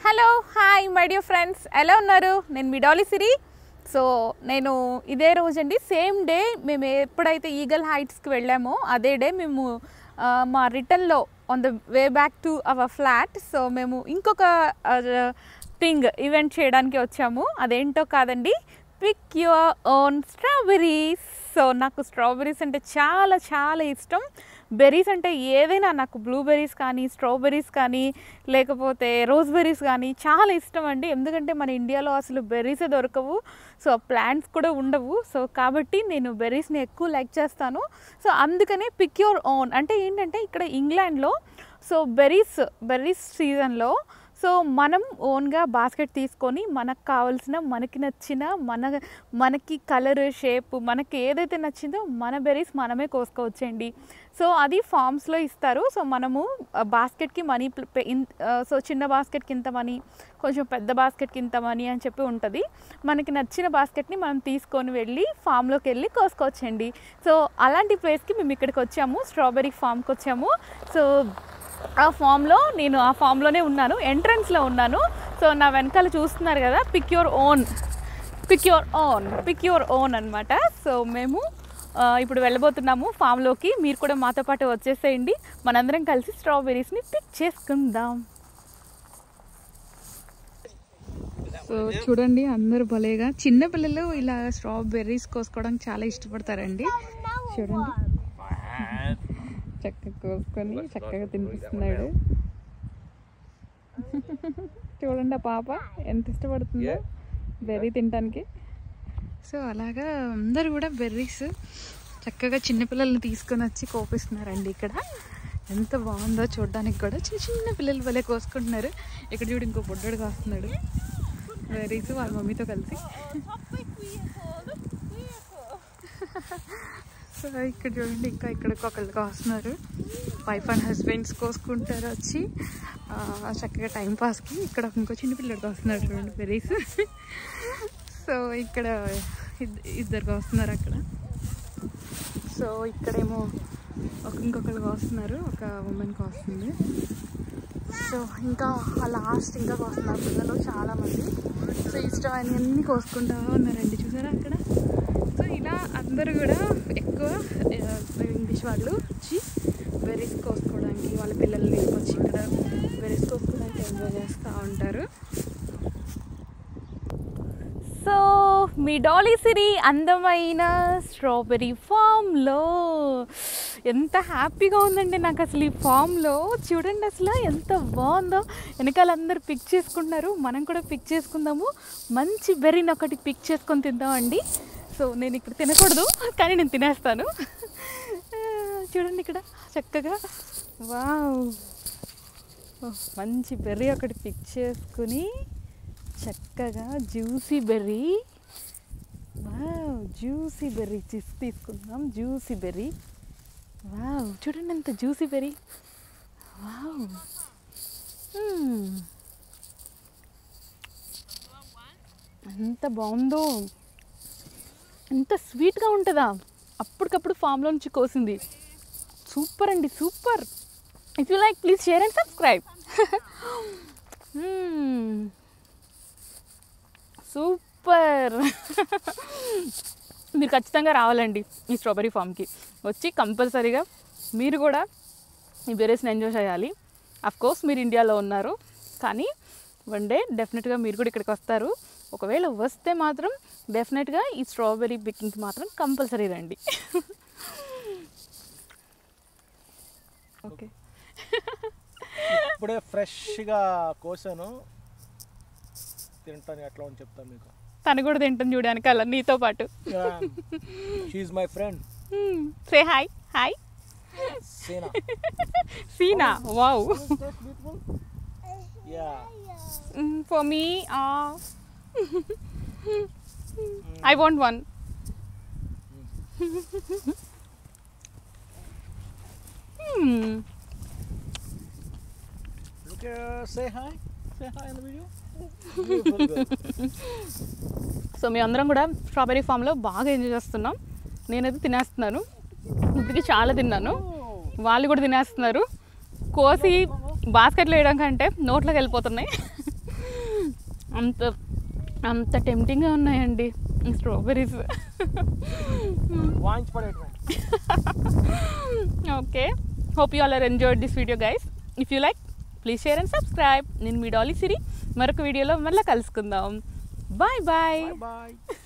Hello hi my dear friends ఎలా ఉన్నారు నేను మీ డాలీ సిరి సో నేను ఇదే రోజండి సేమ్ డే మేము ఎప్పుడైతే ఈగల్ హైట్స్కి వెళ్ళామో అదే డే మేము ఆ, మా రిటర్న్లో on the way back to our flat so మేము ఇంకొక థింగ్ ఈవెంట్ చేయడానికి వచ్చాము అదేంటో కాదండి pick your own strawberries so నాకు స్ట్రాబెరీస్ అంటే చాలా చాలా ఇష్టం బెర్రీస్ అంటే ఏదైనా నాకు బ్లూబెర్రీస్ కానీ స్ట్రాబెర్రీస్ కానీ లేకపోతే రోజ్బెర్రీస్ కానీ చాలా ఇష్టం అండి ఎందుకంటే మన ఇండియాలో అసలు బెర్రీసే దొరకవు సో ప్లాంట్స్ కూడా ఉండవు సో కాబట్టి నేను బెర్రీస్ని ఎక్కువ లైక్ చేస్తాను సో అందుకనే పిక్ యువర్ ఓన్ అంటే ఏంటంటే ఇక్కడ ఇంగ్లాండ్లో సో బెర్రీస్ బెర్రీస్ సీజన్లో సో మనం ఓన్గా బాస్కెట్ తీసుకొని మనకు కావాల్సిన మనకి నచ్చిన మన మనకి కలర్ షేప్ మనకి ఏదైతే నచ్చిందో మన బెర్రీస్ మనమే కోసుకోవచ్చండి సో అది ఫామ్స్లో ఇస్తారు సో మనము బాస్కెట్కి మనీ సో చిన్న బాస్కెట్కి ఇంత మనీ కొంచెం పెద్ద బాస్కెట్కి ఇంత మనీ అని చెప్పి ఉంటుంది మనకి నచ్చిన బాస్కెట్ని మనం తీసుకొని వెళ్ళి ఫామ్లోకి వెళ్ళి కోసుకోవచ్చండి సో అలాంటి ప్లేస్కి మేము ఇక్కడికి వచ్చాము స్ట్రాబెరీ ఫామ్కి వచ్చాము సో ఆ ఫామ్లో నేను ఆ ఫామ్లోనే ఉన్నాను ఎంట్రన్స్లో ఉన్నాను సో నా వెనకాల చూస్తున్నారు కదా pick your own pick your own pick your own అనమాట సో మేము ఆ, ఇప్పుడు వెళ్ళబోతున్నాము ఫామ్లోకి మీరు కూడా మాతో పాటు వచ్చేసేయండి మనందరం కలిసి స్ట్రాబెర్రీస్ని పిక్ చేసుకుందాం సో చూడండి అందరూ భలేగా చిన్న పిల్లలు ఇలా స్ట్రాబెర్రీస్ కోసుకోవడానికి చాలా ఇష్టపడతారండి చూడండి చక్కగా కోసుకొని చక్కగా తినిపిస్తున్నాడు చూడండి ఆ పాప ఎంత ఇష్టపడుతుందో బెర్రీ తినడానికి సో అలాగా అందరూ కూడా బెర్రీస్ చక్కగా చిన్నపిల్లల్ని తీసుకొని వచ్చి కోపిస్తున్నారండి ఇక్కడ ఎంత బాగుందో చూడడానికి కూడా చిన్న చిన్న పిల్లలు భలే కోసుకుంటున్నారు ఇక్కడ చూడు ఇంకో బొడ్డడు కాస్తున్నాడు బెర్రీస్ వాళ్ళ మమ్మీతో కలిసి సో ఇక్కడ చూడండి ఇంకా ఇక్కడ ఒకళ్ళు కాస్తున్నారు వైఫ్ అండ్ హస్బెండ్స్ కోసుకుంటారు వచ్చి ఆ, చక్కగా టైం పాస్కి ఇక్కడ ఇంకో చిన్న పిల్లడు వస్తున్నారు చూడండి బెర్రీస్ సో ఇక్కడ ఇద్- ఇద్దరు వస్తున్నారు అక్కడ సో ఇక్కడేమో ఒక ఇంకొకరు వస్తున్నారు ఒక ఉమెన్ వస్తుంది సో ఇంకా ఆ లాస్ట్ ఇంకా కోస్తున్నారు పిల్లలు చాలామంది సో ఇష్టమైనవన్నీ కోసుకుంటూ ఉన్నారండి చూసారా అక్కడ సో ఇలా అందరూ కూడా ఎక్కువ ఆ, ఇంగ్లీష్ వాళ్ళు వచ్చి బెర్రీస్ కోసుకోవడానికి వాళ్ళ పిల్లల్ని వచ్చి ఇక్కడ బెర్రీస్ కోసుకోవడానికి ఎంజాయ్ చేస్తూ ఉంటారు సో మీ డాలీ సిరి అందమైన స్ట్రాబెరీ ఫామ్లో ఎంత హ్యాపీగా ఉందండి నాకు అసలు ఈ ఫామ్లో చూడండి అసలు ఎంత బాగుందో వెనకాల అందరూ పిక్ చేసుకుంటున్నారు మనం కూడా పిక్ చేసుకుందాము మంచి బెర్రీని ఒకటి పిక్ చేసుకొని తిందామండి సో నేను ఇక్కడ తినకూడదు కానీ నేను తినేస్తాను ఆ, చూడండి ఇక్కడ చక్కగా వావ్ ఓ, మంచి బెర్రీ ఒకటి పిక్ చేసుకుని చక్కగా juicy berry wow juicy berry తీసి తీసుకుందాం జ్యూసీ బెర్రీ వావ్ చూడండి ఎంత జ్యూసీ బెర్రీ వావ్ మ్మ్. ఎంత బాగుందో ఎంత స్వీట్గా ఉంటుందా అప్పటికప్పుడు ఫామ్లో నుంచి కోసింది సూపర్ అండి super if you like please share and subscribe super మీరు ఖచ్చితంగా రావాలండి ఈ స్ట్రాబెరీ ఫామ్కి వచ్చి కంపల్సరీగా మీరు కూడా ఈ బెర్రీస్ని ఎంజాయ్ చేయాలి అఫ్ కోర్స్ మీరు ఇండియాలో ఉన్నారు కానీ వన్ డే డెఫినెట్గా మీరు కూడా ఇక్కడికి వస్తారు ఒకవేళ వస్తే మాత్రం డెఫినెట్గా ఈ స్ట్రాబెరీ పికింగ్కి మాత్రం కంపల్సరీ రండి ఓకే ఇప్పుడే ఫ్రెష్గా కోసాను తింటాను ఎట్లా అని చెప్తాను మీకు తను కూడా తింటుంది చూడడానికి అలా నీతో పాటు షీఈ్ my friend say hi hi Seena Seena wow beautiful yeah for me I want one look say hi say hi in the video beautiful girl so మేమందరం కూడా స్ట్రాబెరీ ఫామ్లో బాగా ఎంజాయ్ చేస్తున్నాం నేనైతే తినేస్తున్నాను ఇప్పటికి చాలా తిన్నాను వాళ్ళు కూడా తినేస్తున్నారు కోసి బాస్కెట్లో వేయడం కంటే నోట్లోకి వెళ్ళిపోతున్నాయి అంత అంత టెంప్టింగ్గా ఉన్నాయండి స్ట్రాబెర్రీస్ వాయించి పడేయటమే okay hope you all are enjoyed this video guys if you like please share and subscribe నేను మీ డాలీ సిరి మరొక వీడియోలో మళ్ళీ కలుసుకుందాం బాయ్ బాయ్ బాయ్ బాయ్